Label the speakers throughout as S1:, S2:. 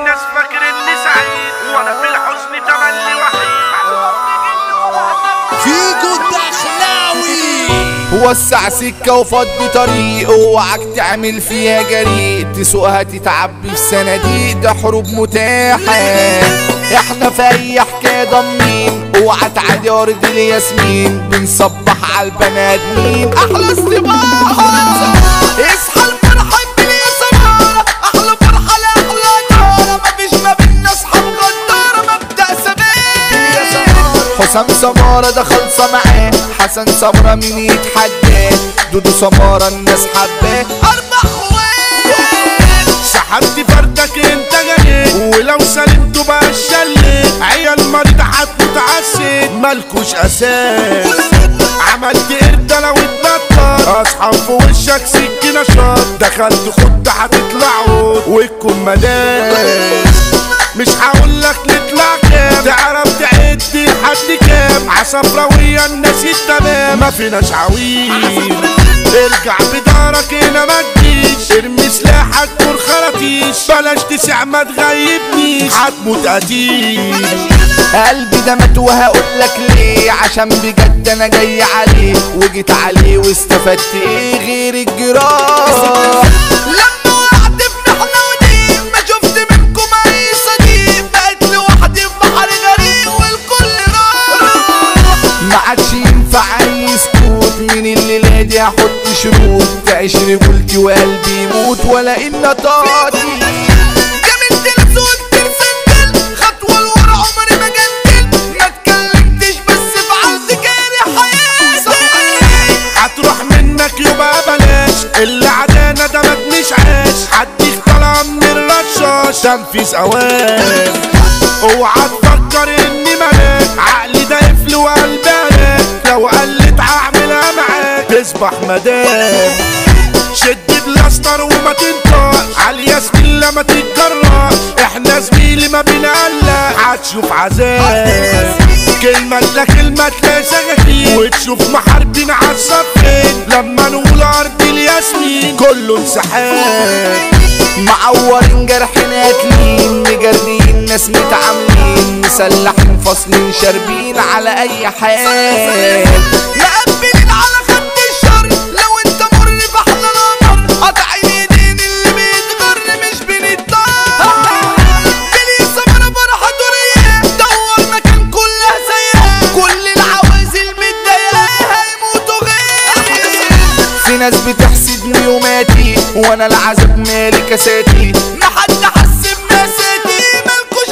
S1: الناس فاكر اني سعيد وانا في الحزن تملي وحيد
S2: فيجو الدخلاوي
S3: وسع سكة وفض طريق اوعك تعمل فيها جريء تسوقها تتعبي في صناديق ده حروب متاحة احنا في اي حكاية ضامنين اوعى تعدي ارض الياسمين بنصبح على البني ادمين احلى استباحة اصحى الفرحة الدنيا سمارة احلى فرحة لاحلى نارة مفيش ما بينا اصحاب غدارة مبدأ ثبات حسام سمارة ده خلصة معاه حسن سمرة مين يتحداه دودو سمارة الناس حباه أربع خوات
S1: سحبت فردك انت جنيت ولو سلمته بقى الشلت عيال مريض هتموت عالست مالكوش اساس عملت قردة لو اتنطر اصحاب في وشك سكينة شط دخلت خد هتطلعوا وتكون مداس مش هقولك نطلع كام تعرف تعد لحد كام عصفراوية الناس التمام ما فيناش عويل ارجع بدارك هنا ما تجيش ارمي سلاحك كور خراطيش بلاش تسع ما تغيبنيش هتموت قتيل
S3: قلبي ده مات وهقول لك ليه عشان بجد انا جاي عليه وجيت عليه واستفدت ايه غير الجراح لما وقعت في محنة وديب ما شفت منكم اي صديق بقيت لوحدي في بحر غريق والكل راح ما عادش ينفع اي سكوت من الليلة دي هحط شروط تعيش رجولتي وقلبي يموت ولا ان طاقتي جامد الاسود ترسنجل خطوة لورا عمري ما جنتل ما اتكلمتش بس فعلت كاره حياتي
S1: هتروح منك يبقى بلاش اللي عدانا ده ما تنش عاش هديك طالع من الرشاش تنفيذ اوان اوعى تفكر اني ملاك عقلي ده قفل وقلبي هلاك لو قلت هعملها معاك تصبح مدام شد بلاستر وما تنطقش عالياسمين لما تتجرأش احنا زميلي ما بنقلق هتشوف عذاب كلمة لا كلمة تلاقي سكاكين وتشوف محاربين عالصفين لما نقول أرض الياسمين كله انسحاب
S3: معورين جرحنا اكلين مجرين ناس متعاملين مسلحين فاصلين شاربين على اي حال مقبلين على خد الشر لو انت مر فاحنا نقدر قطع الايدين اللي بيتغر مش بنضطر بلي سمرة فرحة دورية دور مكان كلها سيئة كل العوازل متضايقة هيموتوا غير في ناس بتحسدني وماتي وانا العذاب مالي كساتي ما حد حس بناساتي مالكوش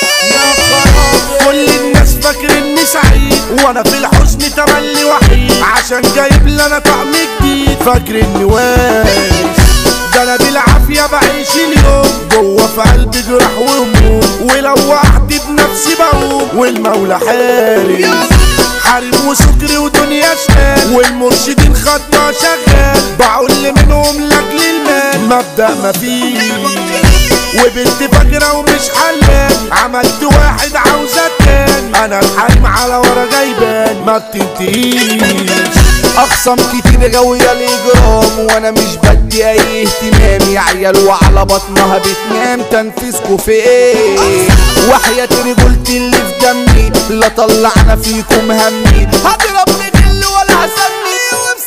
S3: عزيز
S1: كل الناس فاكر اني سعيد وانا في الحزن تملي وحيد عشان جايب لي انا طعم جديد فاكر اني وايس ده انا بالعافية بعيش اليوم جوه في قلبي جراح وهموم ولو وقعت بنفسي بقوم والمولى حارس حارب وسكري ودنيا شمال والمرشدين خطة شغال بعل منهم لاجل المال مبدأ مفيش وبنت فاكرة ومش حلال عملت واحد عاوزة التاني انا الحريم على ورا جايبان ما بتنتهيش
S3: اخصم كتير غاوية الاجرام وانا مش بدي اي اهتمام يا عيال وعلى بطنها بتنام تنفيذكوا في ايه وحياة رجولتي اللي في دمي لا طلعنا فيكم همي هضربني غل ولا هسمي وفي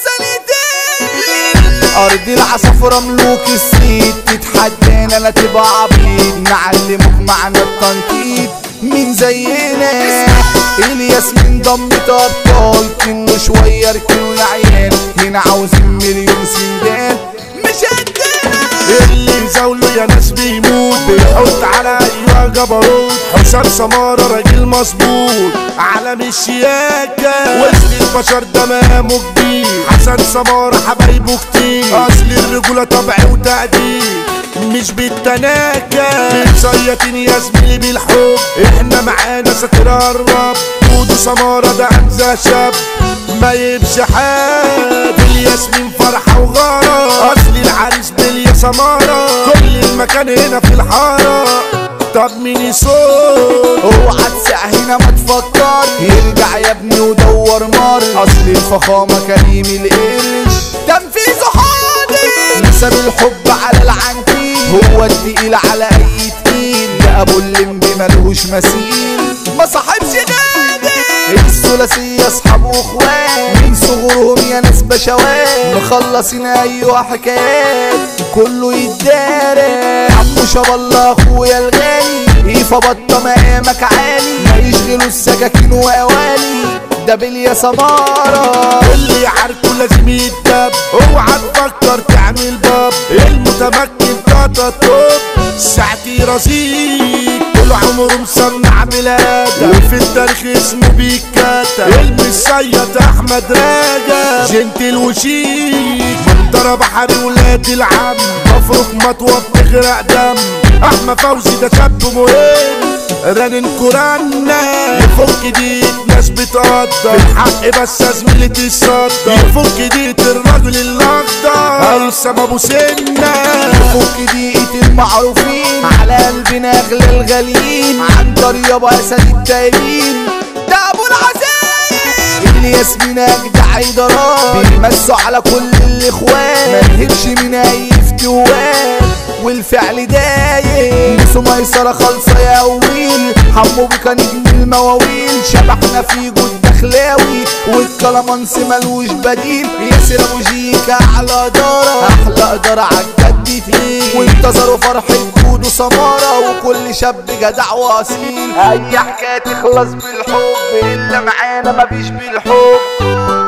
S3: ثانيتين ارض العصافرة ملوك الصيد تتحدانا لا تبقى عبيد نعلمك معنى التنطيط مين زينا الياس من ضمة ابطال كنوا شوية ركنوا العيال هنا عاوزين مليون سندان مش قدنا
S1: اللي زاوله يا ناس بيموت بيحط على ايوه جبروت حسام سمارة راجل مظبوط عالم الشياكة وسط البشر دمامه كبير حسن سمارة حبايبه كتير اصل الرجولة طبع وتقدير مش بالتناكة بنصيطين يا زميلي بالحب احنا معانا ساتر الرب دودو سمارة ده انزا شاب ما يمشي حد الياسمين فرحة وغارة اصل العريس باليا سمارة كل المكان هنا في الحارة طب مين يصوت
S3: اوعى تسع هنا ما تفكر يرجع يا ابني ودور مر اصل الفخامة كريم القرش تنفيذه حاضر نسب الحب على العنتيل هو التقيل على اي تقيل ابو اللمبي ملهوش مثيل ما صاحبش غالي الثلاثية اصحاب واخوات من صغرهم يا ناس بشوات مخلصين ايوه حكايات كله يتدارى عمو شاب الله اخويا الغالي ايفا بطة مقامك عالي ما يشغلوا السكاكين واوالي ده باليا سمارة
S1: اللي يعاركه لازم يتدب اوعى تفكر تعمل باب المتمكن تاتا توب ساعتي رصيد طول عمره مسمع بلاده وفي التاريخ اسمه بيتكتب المسيد احمد راجب جنتل وشيك منطرة بحري ولاد العم مفروك مطوة بتغرق دم احمد فوزي ده شاب مهم رنن كورانا يفك ديت ناس بتقدر الحق بس زميلي تصدر يفك ديت الراجل الاخضر هيثم ابو سنه
S3: فك دقيقة المعروفين على قلبنا اغلى الغاليين عن طريقة اسد التايبين ده ابو العزايم اللي ياسمين اجدع ادارات بيمسوا على كل الاخوان ما نهبش من اي افتوات والفعل دايم نسوا ميسرة خالصة يا ويل حمو بيكا نجم المواويل شبحنا في جود دخلاوي والكلامانس ملوش بديل ياسر ابو جيكا احلى ادارة احلى ادارة عالجد تقيل وانتظروا فرحة جود وسمارة وكل شاب جدع واصيل اي حكاية تخلص بالحب الا معانا مفيش بالحب